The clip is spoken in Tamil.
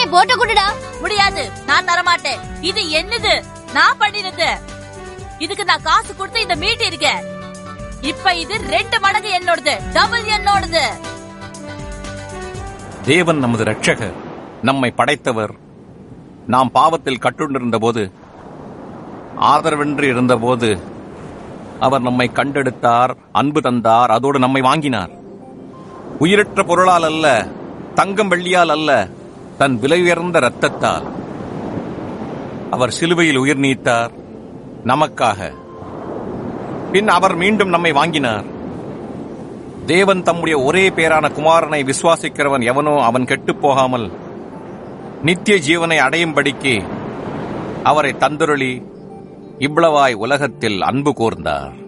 டேய் போட்ட குடுடா முடியாது நான் தரமாட்டேன் இது என்னது நான் பண்ணினது இதுக்கு நான் காசு கொடுத்து இந்த மீட் இருக்கேன் இப்ப இது ரெண்டு மடங்கு என்னோடது டபுள் என்னோடது தேவன் நமது இரட்சகர் நம்மை படைத்தவர் நாம் பாவத்தில் கட்டுண்டிருந்த போது ஆதரவின்றி இருந்தபோது அவர் நம்மை கண்டெடுத்தார் அன்பு தந்தார் அதோடு நம்மை வாங்கினார் உயிரற்ற பொருளால் அல்ல தங்கம் வெள்ளியால் அல்ல தன் விலை உயர்ந்த இரத்தத்தால் அவர் சிலுவையில் உயிர் நீத்தார் நமக்காக பின் அவர் மீண்டும் நம்மை வாங்கினார் தேவன் தம்முடைய ஒரே பேரான குமாரனை விசுவாசிக்கிறவன் எவனோ அவன் கெட்டுப் போகாமல் நித்திய ஜீவனை அடையும்படிக்கு அவரை தந்துருளி இவ்வளவாய் உலகத்தில் அன்பு கூர்ந்தார்